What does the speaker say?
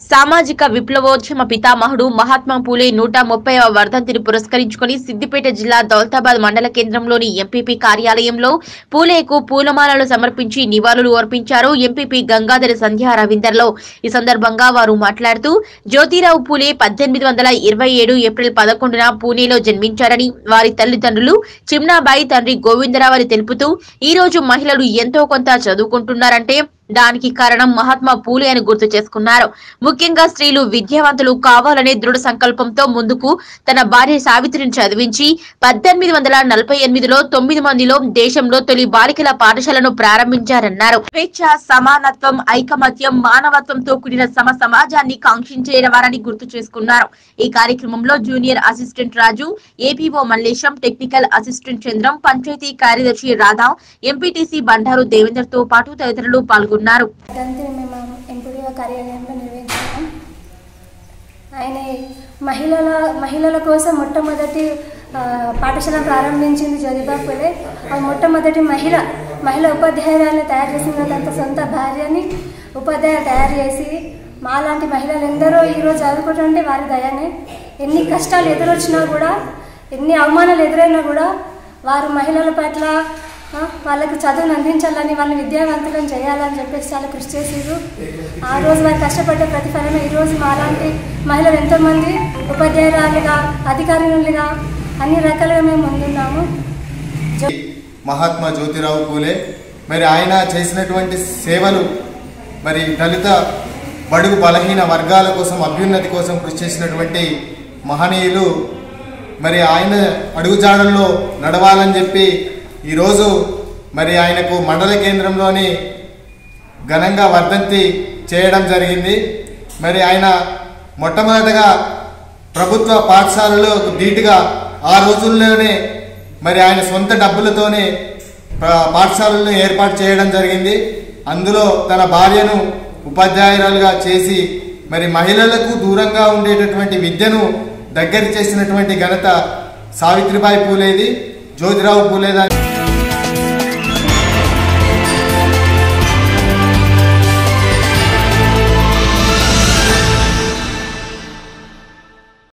సామాజిక విప్లవోద్యమ పితామహుడు మహాత్మా పూలే నూట ముప్పైవ వర్ధంతిని పురస్కరించుకుని సిద్దిపేట జిల్లా దౌలతాబాద్ మండల కేంద్రంలోని ఎంపీపీ కార్యాలయంలో పూలేకు పూలమాలలు సమర్పించి నివాళులు అర్పించారు ఎంపీపీ గంగాధర సంధ్యా రవీందర్లో ఈ సందర్భంగా వారు మాట్లాడుతూ జ్యోతిరావు పూలే పద్దెనిమిది వందల ఇరవై ఏడు ఏప్రిల్ పదకొండున పూణేలో జన్మించారని వారి తల్లిదండ్రులు చిమ్నాబాయి తండ్రి గోవిందరావు అని తెలుపుతూ ఈ రోజు మహిళలు ఎంతో కొంత చదువుకుంటున్నారంటే దానికి కారణం మహాత్మా పూలే అని గుర్తు చేసుకున్నారు ముఖ్యంగా స్త్రీలు విద్యావంతులు కావాలనే దృఢ సంకల్పంతో ముందుకు తన భార్య సావిత్రిని చదివించి పద్దెనిమిది వందల నలభై ఎనిమిదిలో తొమ్మిది మందిలో దేశంలో తొలి బాలికల పాఠశాలను ప్రారంభించారన్నారు స్వేచ్ఛ సమానత్వం ఐకమత్యం మానవత్వంతో కూడిన సమ సమాజాన్ని కాంక్షించే వారని గుర్తు చేసుకున్నారు ఈ కార్యక్రమంలో junior assistant Raju APO Mallesham technical assistant Chandram panchayati కార్యదర్శి రాధా ఎంపీటీసీ బండారు దేవేందర్ తో పాటు తదితరులు పాల్గొన్నారు వర్ధంతిని మేము ఎంపీడీఓ కార్యాలయంలో నిర్వహించాము ఆయన మహిళల మహిళల కోసం మొట్టమొదటి ఆ, పాఠశాల ప్రారంభించింది జ్యోతిబా పూలే ఆ మొట్టమొదటి మహిళ మహిళ ఉపాధ్యాయురాలను తయారు చేసిన తన సొంత భార్యని ఉపాధ్యాయులు తయారు చేసి మాలాంటి మహిళలు ఎందరో ఈరోజు చదువుకుంటుంటే వారి దయనే ఎన్ని కష్టాలు ఎదురొచ్చినా కూడా ఎన్ని అవమానాలు ఎదురైనా కూడా వారు మహిళల పట్ల ఆ, వాళ్ళకి చదువును అందించాలని వాళ్ళని విద్యావంతులను చేయాలని చెప్పేసి చాలా కృషి చేసారు ఆ రోజు వారు కష్టపడ్డ ప్రతిఫలమే ఈరోజు మాలాంటి మహిళలు ఎంతోమంది ఉపాధ్యాయురాలుగా అధికారులుగా అన్ని రకాలుగా మేము ముందున్నాము మహాత్మా జ్యోతిరావు పూలే మరి ఆయన చేసినటువంటి సేవలు మరి దళిత బడుగు బలహీన వర్గాల కోసం అభ్యున్నతి కోసం కృషి చేసినటువంటి మహనీయులు మరి ఆయన అడుగుజాడల్లో నడవాలని చెప్పి ఈరోజు మరి ఆయనకు మండల కేంద్రంలోని ఘనంగా వర్ధంతి చేయడం జరిగింది మరి ఆయన మొట్టమొదటగా ప్రభుత్వ పాఠశాలలో ధీటుగా ఆ రోజుల్లోనే మరి ఆయన సొంత డబ్బులతోనే ప- పాఠశాలలను ఏర్పాటు చేయడం జరిగింది అందులో తన భార్యను ఉపాధ్యాయురాలుగా చేసి మరి మహిళలకు దూరంగా ఉండేటటువంటి విద్యను దగ్గర చేసినటువంటి ఘనత సావిత్రిబాయి పూలేది జ్యోతిరావు పూలే దాని